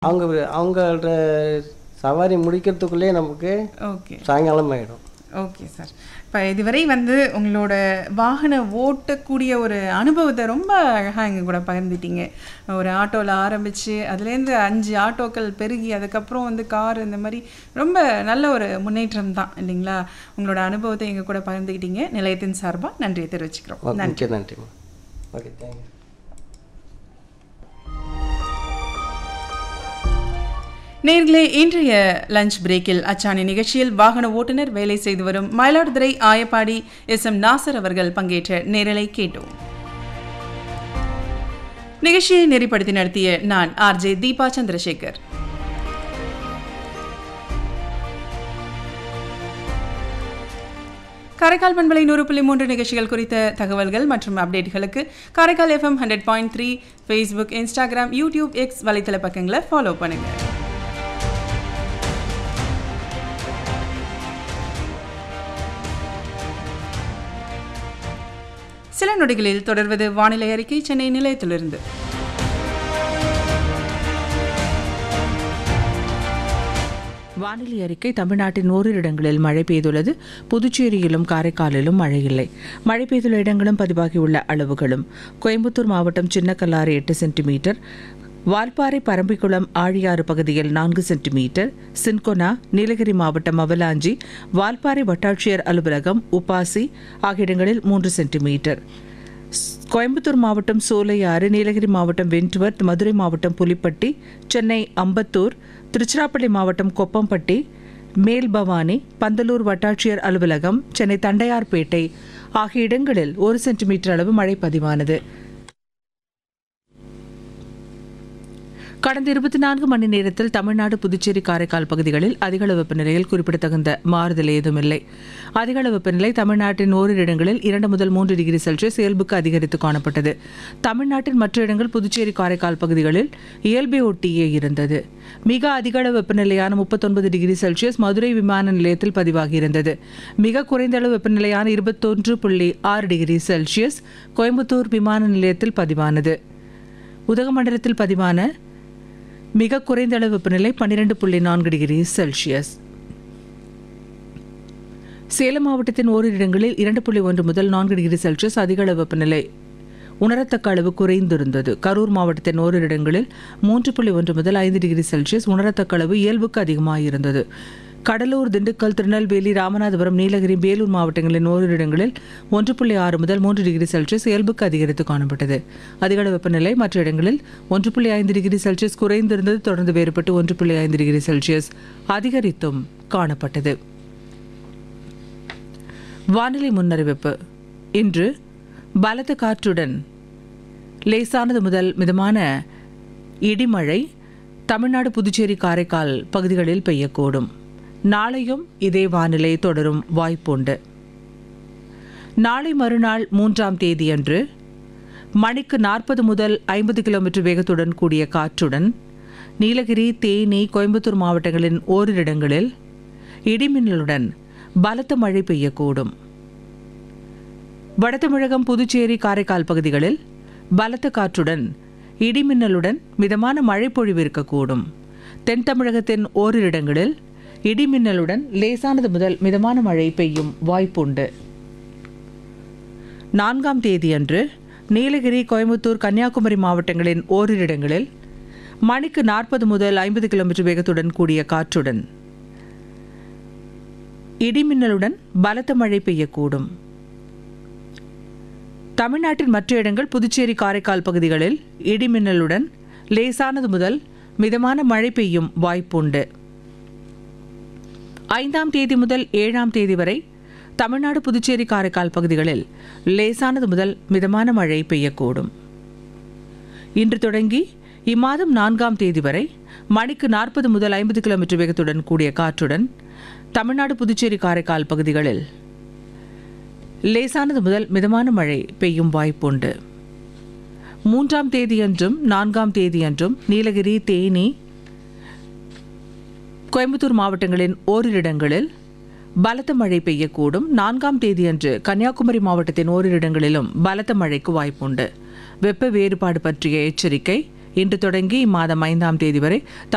அவங்க அவங்களோட சவாரி முடிக்கிறதுக்குள்ளே நமக்கு ஓகே சாயங்காலம் ஆகிடும் ஓகே சார் இப்போ இதுவரை வந்து உங்களோட வாகன ஓட்டக்கூடிய ஒரு அனுபவத்தை ரொம்ப அழகாக எங்கள் கூட பகிர்ந்துட்டீங்க ஒரு ஆட்டோவில் ஆரம்பித்து அதுலேருந்து அஞ்சு ஆட்டோக்கள் பெருகி அதுக்கப்புறம் வந்து கார் இந்த மாதிரி ரொம்ப நல்ல ஒரு முன்னேற்றம் தான் இல்லைங்களா உங்களோட அனுபவத்தை எங்கள் கூட பகிர்ந்துக்கிட்டீங்க நிலையத்தின் சார்பாக நன்றியை தெரிவிச்சுக்கிறோம் ஓகே நன்றி மிக்க நன்றிம்மா ஓகே தேங்க்யூ நேர்களே இன்றைய லஞ்ச் பிரேக்கில் அச்சாணி நிகழ்ச்சியில் வாகன ஓட்டுநர் வேலை செய்து வரும் மயிலாடுதுறை ஆயப்பாடி எஸ் எம் நாசர் அவர்கள் பங்கேற்ற நேரலை கேட்டோம் நிகழ்ச்சியை நெறிப்படுத்தி நடத்திய நான் ஆர்ஜே தீபா சந்திரசேகர் காரைக்கால் பண்பலை நூறு புள்ளி மூன்று நிகழ்ச்சிகள் குறித்த தகவல்கள் மற்றும் அப்டேட்களுக்கு Karaikal FM hundred point three Facebook Instagram YouTube X வலைத்தள பக்கங்களை ஃபாலோ பண்ணுங்கள் சில நொடிகளில் தொடர்வது வானிலை அறிக்கை சென்னை நிலையத்திலிருந்து வானிலை அறிக்கை தமிழ்நாட்டின் ஓரிரு இடங்களில் மழை பெய்துள்ளது புதுச்சேரியிலும் காரைக்காலிலும் மழை இல்லை மழை பெய்துள்ள இடங்களும் பதிவாகியுள்ள அளவுகளும் கோயம்புத்தூர் மாவட்டம் சின்னக்கல்லாறு எட்டு சென்டிமீட்டர் வால்பாறை பரம்பிக்குளம் ஆழியாறு பகுதியில் நான்கு சென்டிமீட்டர் சின்கொனா நீலகிரி மாவட்டம் அவலாஞ்சி வால்பாறை வட்டாட்சியர் அலுவலகம் உப்பாசி ஆகிய இடங்களில் மூன்று சென்டிமீட்டர் கோயம்புத்தூர் மாவட்டம் சோலையாறு நீலகிரி மாவட்டம் வென்ட்வர்த் மதுரை மாவட்டம் புலிப்பட்டி சென்னை அம்பத்தூர் திருச்சிராப்பள்ளி மாவட்டம் கொப்பம்பட்டி மேல்பவானி பந்தலூர் வட்டாட்சியர் அலுவலகம் சென்னை தண்டையார்பேட்டை ஆகிய இடங்களில் ஒரு சென்டிமீட்டர் அளவு மழை பதிவானது கடந்த இருபத்தி நான்கு மணி நேரத்தில் தமிழ்நாடு புதுச்சேரி காரைக்கால் பகுதிகளில் அதிகளவு வெப்பநிலையில் குறிப்பிடத்தகுந்த மாறுதல் ஏதுமில்லை அதிகளவு வெப்பநிலை தமிழ்நாட்டின் ஓரிரு இடங்களில் இரண்டு முதல் மூன்று டிகிரி செல்சியஸ் இயல்புக்கு அதிகரித்து காணப்பட்டது தமிழ்நாட்டின் மற்ற இடங்கள் புதுச்சேரி காரைக்கால் பகுதிகளில் இயல்பை ஒட்டியே இருந்தது மிக அதிகளவு வெப்பநிலையான முப்பத்தொன்பது டிகிரி செல்சியஸ் மதுரை விமான நிலையத்தில் பதிவாகியிருந்தது மிக குறைந்த அளவு வெப்பநிலையான இருபத்தொன்று புள்ளி ஆறு டிகிரி செல்சியஸ் கோயம்புத்தூர் விமான நிலையத்தில் பதிவானது உதகமண்டலத்தில் பதிவான மிக குறைந்த அளவு வெப்பநிலை பன்னிரெண்டு புள்ளி நான்கு டிகிரி செல்சியஸ் சேலம் மாவட்டத்தின் ஓரிரு இடங்களில் இரண்டு புள்ளி ஒன்று முதல் நான்கு டிகிரி செல்சியஸ் அதிக அளவு வெப்பநிலை உணரத்தக்க அளவு குறைந்திருந்தது கரூர் மாவட்டத்தின் ஓரிரு இடங்களில் மூன்று புள்ளி ஒன்று முதல் ஐந்து டிகிரி செல்சியஸ் உணரத்தக்க அளவு இயல்புக்கு அதிகமாக இருந்தது கடலூர் திண்டுக்கல் திருநெல்வேலி ராமநாதபுரம் நீலகிரி வேலூர் மாவட்டங்களின் ஓரிரு இடங்களில் ஒன்று புள்ளி ஆறு முதல் மூன்று டிகிரி செல்சியஸ் இயல்புக்கு அதிகரித்து காணப்பட்டது அதிகள வெப்பநிலை மற்ற இடங்களில் ஒன்று புள்ளி ஐந்து டிகிரி செல்சியஸ் குறைந்திருந்தது தொடர்ந்து வேறுபட்டு ஒன்று புள்ளி ஐந்து டிகிரி செல்சியஸ் அதிகரித்தும் காணப்பட்டது வானிலை முன்னறிவிப்பு இன்று பலத்த காற்றுடன் லேசானது முதல் மிதமான இடிமழை தமிழ்நாடு புதுச்சேரி காரைக்கால் பகுதிகளில் பெய்யக்கூடும் நாளையும் இதே வானிலை தொடரும் வாய்ப்புண்டு நாளை மறுநாள் மூன்றாம் தேதியன்று மணிக்கு நாற்பது முதல் ஐம்பது கிலோமீட்டர் வேகத்துடன் கூடிய காற்றுடன் நீலகிரி தேனி கோயம்புத்தூர் மாவட்டங்களின் ஓரிரு இடங்களில் இடிமின்னலுடன் பலத்த மழை பெய்யக்கூடும் வட தமிழகம் புதுச்சேரி காரைக்கால் பகுதிகளில் பலத்த காற்றுடன் இடிமின்னலுடன் மிதமான மழை பொழிவு இருக்கக்கூடும் தென் தமிழகத்தின் ஓரிரு இடங்களில் இடிமின்னலுடன் லேசானது முதல் மிதமான மழை பெய்யும் வாய்ப்புண்டு நான்காம் தேதியன்று நீலகிரி கோயம்புத்தூர் கன்னியாகுமரி மாவட்டங்களின் ஓரிரு இடங்களில் மணிக்கு நாற்பது முதல் ஐம்பது கிலோமீட்டர் வேகத்துடன் கூடிய காற்றுடன் இடிமின்னலுடன் பலத்த மழை பெய்யக்கூடும் தமிழ்நாட்டின் மற்ற இடங்கள் புதுச்சேரி காரைக்கால் பகுதிகளில் இடிமின்னலுடன் லேசானது முதல் மிதமான மழை பெய்யும் வாய்ப்புண்டு ஐந்தாம் தேதி முதல் ஏழாம் தேதி வரை தமிழ்நாடு புதுச்சேரி காரைக்கால் பகுதிகளில் லேசானது முதல் மிதமான மழை பெய்யக்கூடும் இன்று தொடங்கி இம்மாதம் நான்காம் தேதி வரை மணிக்கு நாற்பது முதல் ஐம்பது கிலோமீட்டர் வேகத்துடன் கூடிய காற்றுடன் தமிழ்நாடு புதுச்சேரி காரைக்கால் பகுதிகளில் லேசானது முதல் மிதமான மழை பெய்யும் வாய்ப்புண்டு மூன்றாம் தேதியன்றும் நான்காம் தேதியன்றும் நீலகிரி தேனி கோயம்புத்தூர் மாவட்டங்களின் ஓரிரு இடங்களில் பலத்த மழை பெய்யக்கூடும் நான்காம் தேதியன்று கன்னியாகுமரி மாவட்டத்தின் ஓரிரு இடங்களிலும் பலத்த மழைக்கு வாய்ப்புண்டு வெப்ப வேறுபாடு பற்றிய எச்சரிக்கை இன்று தொடங்கி இம்மாதம் ஐந்தாம் தேதி வரை